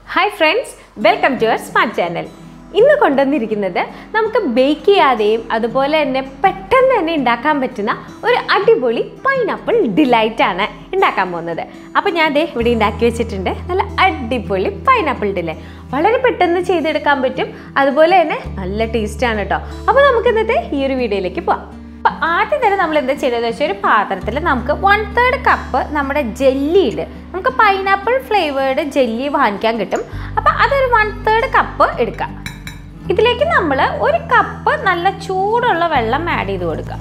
Hi friends welcome to our smart channel ഇന്ന് കൊണ്ടുവന്നിരിക്കുന്നത് നമുക്ക് ബേക്ക് ചെയ്യാതെയും അതുപോലെ തന്നെ പെട്ടെന്ന് തന്നെ ഉണ്ടാക്കാൻ പറ്റുന്ന ഒരു അടിപൊളി പൈനാപ്പിൾ ഡിലൈറ്റ് ആണ് ഉണ്ടാക്കാൻ പോകുന്നത് അപ്പോൾ ഞാൻ ദേ ഇവിടെ ഉണ്ടാക്കി വെച്ചിട്ടുണ്ട് നല്ല അടിപൊളി പൈനാപ്പിൾ ഡിലൈ വളരെ പെട്ടെന്ന് ചെയ്തെടുക്കാൻ പറ്റും അതുപോലെ തന്നെ നല്ല ടേസ്റ്റാണ് കേട്ടോ അപ്പോൾ നമുക്ക് ഇന്നത്തെ ഈ ഒരു വീഡിയോയിലേക്ക് പോവാം അപ്പൊ ആദ്യം തന്നെ നമ്മൾ എന്താ ചെയ്തതെന്ന് വെച്ചാൽ ഒരു പാത്രത്തിൽ നമുക്ക് വൺ തേർഡ് കപ്പ് നമ്മുടെ ജെല്ലിയുടെ നമുക്ക് പൈനാപ്പിൾ ഫ്ലേവേർഡ് ജെല്ലി വാങ്ങിക്കാൻ കിട്ടും അപ്പോൾ അതൊരു വൺ തേർഡ് കപ്പ് എടുക്കാം ഇതിലേക്ക് നമ്മൾ ഒരു കപ്പ് നല്ല ചൂടുള്ള വെള്ളം ആഡ് ചെയ്ത് കൊടുക്കുക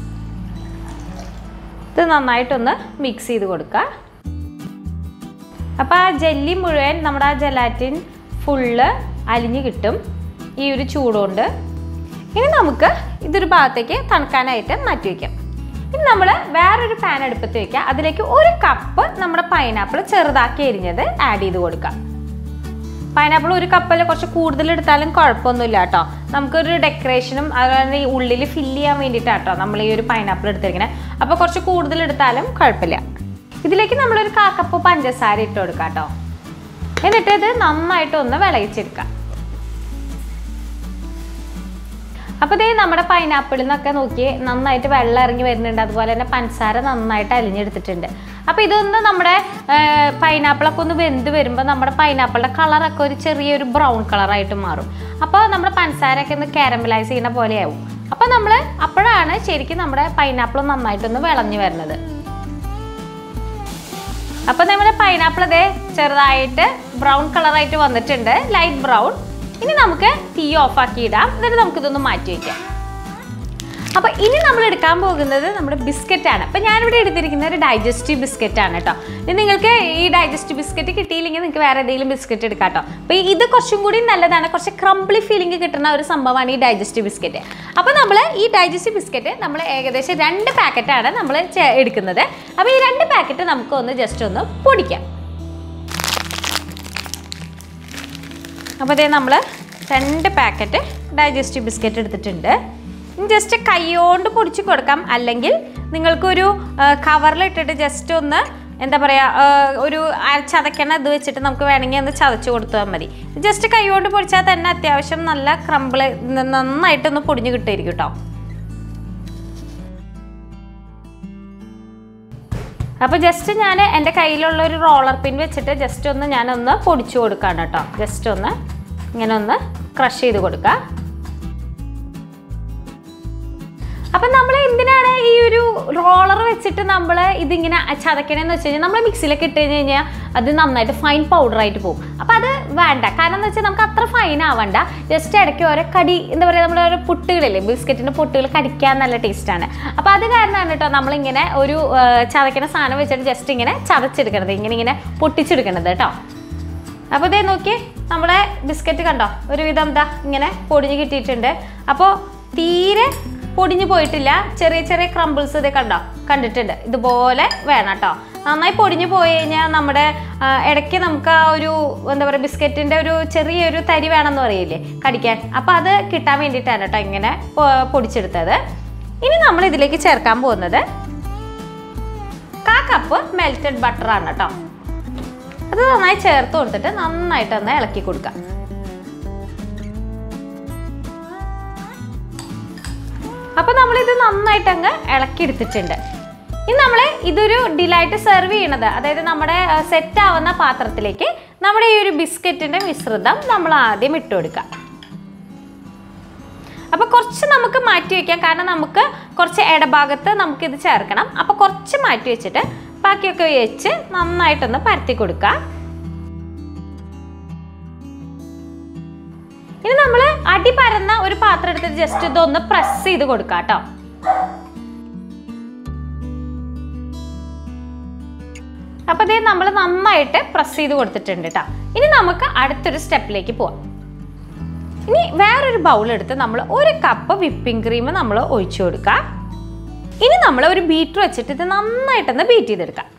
ഇത് നന്നായിട്ടൊന്ന് മിക്സ് ചെയ്ത് കൊടുക്കുക അപ്പോൾ ആ ജെല്ലി മുഴുവൻ നമ്മുടെ ആ ജലാറ്റിൻ ഫുള്ള് അലിഞ്ഞ് കിട്ടും ഈ ഒരു ചൂടുകൊണ്ട് ഇനി നമുക്ക് ഇതൊരു ഭാഗത്തേക്ക് തണുക്കാനായിട്ട് മാറ്റി വയ്ക്കാം ഇനി നമ്മൾ വേറൊരു പാൻ അടുപ്പത്ത് വയ്ക്കുക അതിലേക്ക് ഒരു കപ്പ് നമ്മുടെ പൈനാപ്പിൾ ചെറുതാക്കി എരിഞ്ഞത് ആഡ് ചെയ്ത് കൊടുക്കാം പൈനാപ്പിൾ ഒരു കപ്പിൽ കുറച്ച് കൂടുതൽ എടുത്താലും കുഴപ്പമൊന്നുമില്ല കേട്ടോ നമുക്കൊരു ഡെക്കറേഷനും അതുപോലെ ഈ ഉള്ളിൽ ഫില്ല് ചെയ്യാൻ വേണ്ടിയിട്ടാണ് കേട്ടോ നമ്മൾ ഈ ഒരു പൈനാപ്പിൾ എടുത്തിരിക്കുന്നത് അപ്പോൾ കുറച്ച് കൂടുതൽ എടുത്താലും കുഴപ്പമില്ല ഇതിലേക്ക് നമ്മളൊരു കാ കപ്പ് പഞ്ചസാര ഇട്ട് കൊടുക്കാം കേട്ടോ എന്നിട്ട് ഇത് നന്നായിട്ട് ഒന്ന് വിളയിച്ചെടുക്കാം അപ്പോൾ ഇതേ നമ്മുടെ പൈനാപ്പിളിൽ നിന്നൊക്കെ നോക്കി നന്നായിട്ട് വെള്ളം ഇറങ്ങി വരുന്നുണ്ട് അതുപോലെ തന്നെ പഞ്ചസാര നന്നായിട്ട് അലിഞ്ഞെടുത്തിട്ടുണ്ട് അപ്പോൾ ഇതൊന്ന് നമ്മുടെ പൈനാപ്പിളൊക്കെ ഒന്ന് വെന്ത് വരുമ്പോൾ നമ്മുടെ പൈനാപ്പിളിൻ്റെ കളറൊക്കെ ഒരു ചെറിയൊരു ബ്രൗൺ കളറായിട്ട് മാറും അപ്പോൾ നമ്മുടെ പഞ്ചസാരയൊക്കെ ഒന്ന് കാരമലൈസ് ചെയ്യുന്ന പോലെയാവും അപ്പോൾ നമ്മൾ അപ്പോഴാണ് ശരിക്കും നമ്മുടെ പൈനാപ്പിൾ നന്നായിട്ടൊന്ന് വിളഞ്ഞു വരുന്നത് അപ്പോൾ നമ്മുടെ പൈനാപ്പിൾ അതേ ചെറുതായിട്ട് ബ്രൗൺ കളറായിട്ട് വന്നിട്ടുണ്ട് ലൈറ്റ് ബ്രൗൺ ഇനി നമുക്ക് തീ ഓഫാക്കി ഇടാം എന്നിട്ട് നമുക്കിതൊന്ന് മാറ്റി വയ്ക്കാം അപ്പോൾ ഇനി നമ്മൾ എടുക്കാൻ പോകുന്നത് നമ്മുടെ ബിസ്ക്കറ്റ് ആണ് അപ്പോൾ ഞാനിവിടെ എടുത്തിരിക്കുന്ന ഒരു ഡൈജസ്റ്റീവ് ബിസ്ക്കറ്റ് ആണ് കേട്ടോ ഇനി നിങ്ങൾക്ക് ഈ ഡൈജസ്റ്റീവ് ബിസ്ക്കറ്റ് കിട്ടിയില്ലെങ്കിൽ നിങ്ങൾക്ക് വേറെ ഏതെങ്കിലും ബിസ്ക്കറ്റ് എടുക്കാം കേട്ടോ അപ്പോൾ ഇത് കുറച്ചും കൂടി നല്ലതാണ് കുറച്ച് ക്രംബ്ലി ഫീലിംഗ് കിട്ടുന്ന ഒരു സംഭവമാണ് ഈ ഡൈജസ്റ്റീവ് ബിസ്ക്കറ്റ് അപ്പോൾ നമ്മൾ ഈ ഡൈജസ്റ്റീവ് ബിസ്ക്കറ്റ് നമ്മൾ ഏകദേശം രണ്ട് പാക്കറ്റാണ് നമ്മൾ എടുക്കുന്നത് അപ്പോൾ ഈ രണ്ട് പാക്കറ്റ് നമുക്ക് ഒന്ന് ജസ്റ്റ് ഒന്ന് പൊടിക്കാം അപ്പോൾ ഇതേ നമ്മൾ രണ്ട് പാക്കറ്റ് ഡൈജസ്റ്റീവ് ബിസ്ക്കറ്റ് എടുത്തിട്ടുണ്ട് ജസ്റ്റ് കൈകൊണ്ട് പൊടിച്ച് കൊടുക്കാം അല്ലെങ്കിൽ നിങ്ങൾക്കൊരു കവറിലിട്ടിട്ട് ജസ്റ്റ് ഒന്ന് എന്താ പറയുക ഒരു ചതക്കണ ഇത് വെച്ചിട്ട് നമുക്ക് വേണമെങ്കിൽ ഒന്ന് ചതച്ച് കൊടുത്താൽ മതി ജസ്റ്റ് കൈകൊണ്ട് പൊടിച്ചാൽ തന്നെ അത്യാവശ്യം നല്ല ക്രമ്പിൾ നന്നായിട്ടൊന്ന് പൊടിഞ്ഞ് കിട്ടുമായിരിക്കും കേട്ടോ അപ്പോൾ ജസ്റ്റ് ഞാൻ എൻ്റെ കയ്യിലുള്ള ഒരു റോളർ പിൻ വെച്ചിട്ട് ജസ്റ്റ് ഒന്ന് ഞാനൊന്ന് പൊടിച്ചു കൊടുക്കാണ് കേട്ടോ ജസ്റ്റ് ഒന്ന് ഇങ്ങനെ ഒന്ന് ക്രഷ് ചെയ്ത് കൊടുക്കുക അപ്പം നമ്മൾ എന്തിനാണ് ഈ ഒരു റോളർ വെച്ചിട്ട് നമ്മൾ ഇതിങ്ങനെ ചതക്കണമെന്ന് വെച്ച് കഴിഞ്ഞാൽ നമ്മൾ മിക്സിയിലൊക്കെ ഇട്ട് കഴിഞ്ഞ് കഴിഞ്ഞാൽ അത് നന്നായിട്ട് ഫൈൻ പൗഡറായിട്ട് പോകും അപ്പം അത് വേണ്ട കാരണം എന്ന് വെച്ചാൽ നമുക്ക് അത്ര ഫൈൻ ആവണ്ട ജസ്റ്റ് ഇടയ്ക്ക് ഓരോ കടി എന്താ പറയുക നമ്മൾ ഓരോ പൊട്ടുകളില്ലേ ബിസ്ക്കറ്റിൻ്റെ പൊട്ടുകൾ കടിക്കാൻ നല്ല ടേസ്റ്റാണ് അപ്പോൾ അത് കാരണമാണ് കേട്ടോ നമ്മളിങ്ങനെ ഒരു ചതക്കണ സാധനം വെച്ചിട്ട് ജസ്റ്റ് ഇങ്ങനെ ചതച്ചെടുക്കണത് ഇങ്ങനെ ഇങ്ങനെ പൊട്ടിച്ചെടുക്കണത് കേട്ടോ അപ്പോൾ ഇതേ നോക്കി നമ്മുടെ ബിസ്ക്കറ്റ് കണ്ടോ ഒരുവിധം എന്താ ഇങ്ങനെ പൊടിഞ്ഞ് കിട്ടിയിട്ടുണ്ട് അപ്പോൾ തീരെ പൊടിഞ്ഞു പോയിട്ടില്ല ചെറിയ ചെറിയ ക്രംബിൾസ് ഇത് കണ്ടോ കണ്ടിട്ടുണ്ട് ഇതുപോലെ വേണം കേട്ടോ നന്നായി പൊടിഞ്ഞു പോയി കഴിഞ്ഞാൽ നമ്മുടെ ഇടയ്ക്ക് നമുക്ക് ആ ഒരു എന്താ പറയുക ബിസ്ക്കറ്റിൻ്റെ ഒരു ചെറിയൊരു തരി വേണമെന്ന് പറയില്ലേ കടിക്കാൻ അപ്പോൾ അത് കിട്ടാൻ വേണ്ടിയിട്ടാണ് കേട്ടോ ഇങ്ങനെ പൊടിച്ചെടുത്തത് ഇനി നമ്മൾ ഇതിലേക്ക് ചേർക്കാൻ പോകുന്നത് കാ കപ്പ് മെൽറ്റഡ് ബട്ടറാണ് കേട്ടോ അത് നന്നായി ചേർത്ത് കൊടുത്തിട്ട് നന്നായിട്ടൊന്ന് ഇളക്കി കൊടുക്കാം അപ്പോൾ നമ്മളിത് നന്നായിട്ട് അങ്ങ് ഇളക്കി എടുത്തിട്ടുണ്ട് ഇനി നമ്മൾ ഇതൊരു ഡിലൈറ്റ് സെർവ് ചെയ്യണത് അതായത് നമ്മുടെ സെറ്റ് ആവുന്ന പാത്രത്തിലേക്ക് നമ്മുടെ ഈ ഒരു ബിസ്ക്കറ്റിൻ്റെ മിശ്രിതം നമ്മൾ ആദ്യം ഇട്ട് കൊടുക്കുക അപ്പോൾ കുറച്ച് നമുക്ക് മാറ്റി വയ്ക്കാം കാരണം നമുക്ക് കുറച്ച് ഇടഭാഗത്ത് നമുക്കിത് ചേർക്കണം അപ്പോൾ കുറച്ച് മാറ്റി വെച്ചിട്ട് ബാക്കിയൊക്കെ വെച്ച് നന്നായിട്ടൊന്ന് പരത്തി കൊടുക്കുക ഇനി നമ്മൾ അടി പരന്ന ഒരു പാത്രം എടുത്തിട്ട് ജസ്റ്റ് ഇതൊന്ന് പ്രസ് ചെയ്ത് കൊടുക്കാം കേട്ടോ അപ്പൊ ഇതേ നമ്മൾ നന്നായിട്ട് പ്രസ് ചെയ്ത് കൊടുത്തിട്ടുണ്ട് കേട്ടോ ഇനി നമുക്ക് അടുത്തൊരു സ്റ്റെപ്പിലേക്ക് പോവാം ഇനി വേറൊരു ബൗൾ എടുത്ത് നമ്മൾ ഒരു കപ്പ് വിപ്പിംഗ് ക്രീം നമ്മൾ ഒഴിച്ചു കൊടുക്കുക ഇനി നമ്മൾ ഒരു ബീറ്റർ വെച്ചിട്ട് ഇത് നന്നായിട്ടൊന്ന് ബീറ്റ് ചെയ്തെടുക്കാം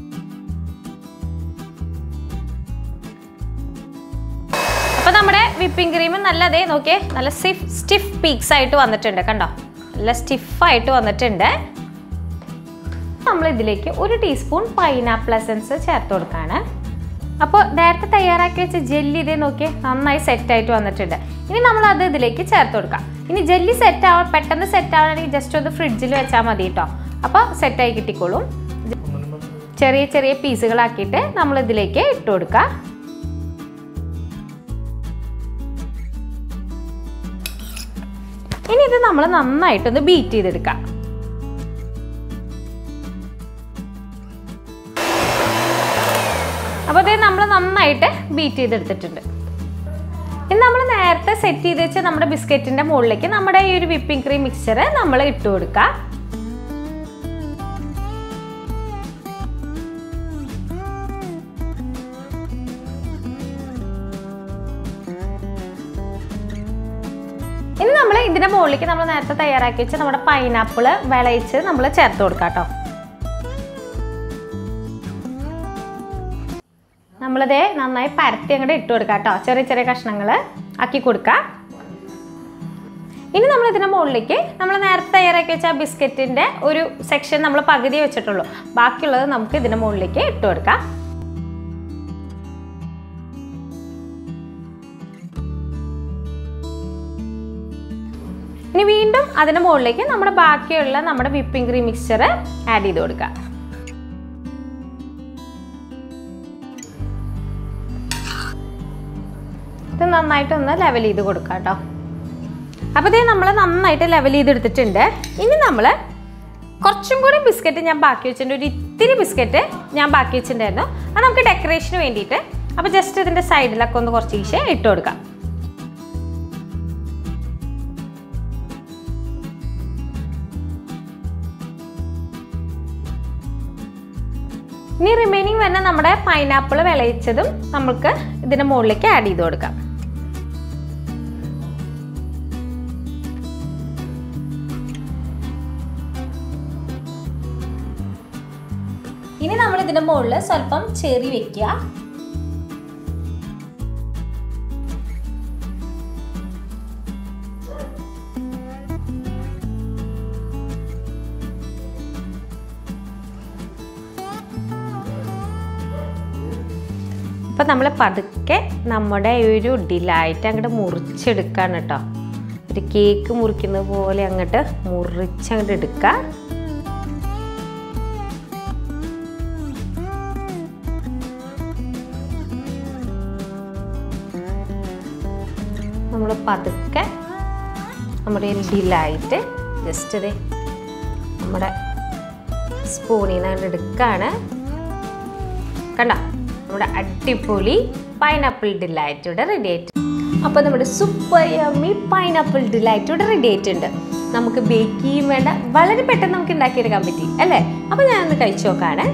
അപ്പോൾ നമ്മുടെ വിപ്പിംഗ് ക്രീം നല്ല അതേ നോക്കിയേ നല്ല സ്റ്റിഫ് സ്റ്റിഫ് പീക്സ് ആയിട്ട് വന്നിട്ടുണ്ട് കണ്ടോ നല്ല സ്റ്റിഫായിട്ട് വന്നിട്ടുണ്ട് നമ്മൾ ഇതിലേക്ക് ഒരു ടീസ്പൂൺ പൈനാപ്പിൾ എസൻസ് ചേർത്ത് കൊടുക്കുകയാണ് അപ്പോൾ നേരത്തെ തയ്യാറാക്കി വെച്ച ജെല്ലി ഇതേ നോക്കിയേ നന്നായി സെറ്റായിട്ട് വന്നിട്ടുണ്ട് ഇനി നമ്മൾ അത് ഇതിലേക്ക് ചേർത്ത് കൊടുക്കാം ഇനി ജെല്ലി സെറ്റ് ആവാൻ പെട്ടെന്ന് സെറ്റ് ആവണമെങ്കിൽ ജസ്റ്റ് ഒന്ന് ഫ്രിഡ്ജിൽ വെച്ചാൽ മതി കേട്ടോ അപ്പോൾ സെറ്റായി കിട്ടിക്കോളും ചെറിയ ചെറിയ പീസുകളാക്കിയിട്ട് നമ്മൾ ഇതിലേക്ക് ഇട്ട് കൊടുക്കുക ഇനി ഇത് നമ്മൾ നന്നായിട്ടൊന്ന് ബീറ്റ് ചെയ്തെടുക്കാം അപ്പോൾ അതേ നമ്മൾ നന്നായിട്ട് ബീറ്റ് ചെയ്തെടുത്തിട്ടുണ്ട് ഇനി നമ്മൾ നേരത്തെ സെറ്റ് ചെയ്ത് വെച്ച നമ്മുടെ ബിസ്ക്കറ്റിന്റെ മുകളിലേക്ക് നമ്മുടെ ഈ ഒരു വിപ്പിംഗ് ക്രീം മിക്സ്ചർ നമ്മൾ ഇട്ട് കൊടുക്കുക ഇനി നമ്മൾ ഇതിന്റെ മുകളിലേക്ക് നമ്മൾ നേരത്തെ തയ്യാറാക്കി വെച്ച നമ്മുടെ പൈനാപ്പിൾ വിളയിച്ച് നമ്മൾ ചേർത്ത് കൊടുക്കാം കേട്ടോ നമ്മളിതേ നന്നായി പരത്തി അങ്ങോട്ട് ഇട്ട് കൊടുക്കാം കേട്ടോ ചെറിയ ചെറിയ കഷ്ണങ്ങൾ ആക്കി കൊടുക്കുക ഇനി നമ്മൾ ഇതിൻ്റെ മുകളിലേക്ക് നമ്മൾ നേരത്തെ തയ്യാറാക്കി വെച്ച ബിസ്ക്കറ്റിൻ്റെ ഒരു സെക്ഷൻ നമ്മൾ പകുതി വെച്ചിട്ടുള്ളൂ ബാക്കിയുള്ളത് നമുക്ക് ഇതിൻ്റെ മുകളിലേക്ക് ഇട്ട് കൊടുക്കാം ഇനി വീണ്ടും അതിൻ്റെ മുകളിലേക്ക് നമ്മുടെ ബാക്കിയുള്ള നമ്മുടെ വിപ്പിംഗ് ക്രീം മിക്സ്ചർ ആഡ് ചെയ്ത് കൊടുക്കുക ഇത് നന്നായിട്ട് ഒന്ന് ലെവൽ ചെയ്ത് കൊടുക്കാം കേട്ടോ അപ്പോൾ ഇത് നമ്മൾ നന്നായിട്ട് ലെവൽ ചെയ്തെടുത്തിട്ടുണ്ട് ഇനി നമ്മൾ കുറച്ചും കൂടി ബിസ്ക്കറ്റ് ഞാൻ ബാക്കി വെച്ചിട്ടുണ്ട് ഒരു ഇത്തിരി ബിസ്ക്കറ്റ് ഞാൻ ബാക്കി വെച്ചിട്ടുണ്ടായിരുന്നു അത് നമുക്ക് ഡെക്കറേഷന് വേണ്ടിയിട്ട് അപ്പോൾ ജസ്റ്റ് ഇതിൻ്റെ സൈഡിലൊക്കെ ഒന്ന് കുറച്ച് ഈശെ ഇട്ട് കൊടുക്കാം ഇനി റിമൈനിങ് വരുന്ന നമ്മുടെ പൈനാപ്പിൾ വിളയിച്ചതും നമുക്ക് ഇതിൻ്റെ മുകളിലേക്ക് ആഡ് ചെയ്ത് കൊടുക്കാം ഇനി നമ്മൾ ഇതിൻ്റെ മുകളിൽ സ്വല്പം ചെറി വെക്കുക അപ്പം നമ്മൾ പതുക്കെ നമ്മുടെ ഈ ഒരു ഡിലൈറ്റ് അങ്ങോട്ട് മുറിച്ചെടുക്കാണ് കേട്ടോ ഒരു കേക്ക് മുറിക്കുന്നത് പോലെ അങ്ങോട്ട് മുറിച്ചങ്ങോട്ട് എടുക്കുക നമ്മൾ പതുക്കെ നമ്മുടെ ഈ ഡിലൈറ്റ് ജസ്റ്റ് ഇത് നമ്മുടെ സ്പൂണിൽ നിന്ന് അങ്ങോട്ട് എടുക്കുകയാണ് കണ്ടോ നമ്മുടെ അടിപൊളി പൈനാപ്പിൾ ഡിലൈറ്റ് ഇവിടെ റെഡി ആയിട്ട് അപ്പോൾ നമ്മുടെ സൂപ്പർ യമ്മി പൈനാപ്പിൾ ഡിലൈറ്റ് ഇവിടെ റെഡി ആയിട്ടുണ്ട് നമുക്ക് ബേക്ക് ചെയ്യും വേണ്ട വളരെ പെട്ടെന്ന് നമുക്ക് ഉണ്ടാക്കിയെടുക്കാൻ പറ്റി അല്ലേ അപ്പോൾ ഞാനൊന്ന് കഴിച്ചു നോക്കാണ്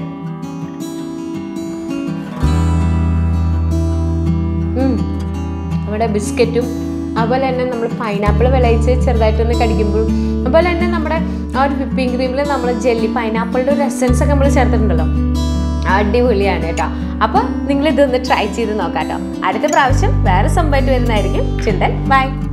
ഉം. നമ്മുടെ ബിസ്ക്കറ്റും അതുപോലെ തന്നെ നമ്മൾ പൈനാപ്പിൾ വിളയിച്ച് ചെറുതായിട്ടൊന്ന് കടിക്കുമ്പോഴും അതുപോലെ തന്നെ നമ്മുടെ ആ ഒരു വിപ്പിംഗ് ക്രീമിൽ നമ്മൾ ജെല്ലി പൈനാപ്പിളിൻ്റെ ഒരു എസൻസ് ഒക്കെ നമ്മൾ ചേർത്തിട്ടുണ്ടല്ലോ അടിപൊളിയാണ് കേട്ടോ അപ്പോൾ നിങ്ങൾ ഇതൊന്ന് ട്രൈ ചെയ്ത് നോക്കാം കേട്ടോ അടുത്ത പ്രാവശ്യം വേറെ സംഭവമായിട്ട് വരുന്നതായിരിക്കും ചിന്തൻ ബൈ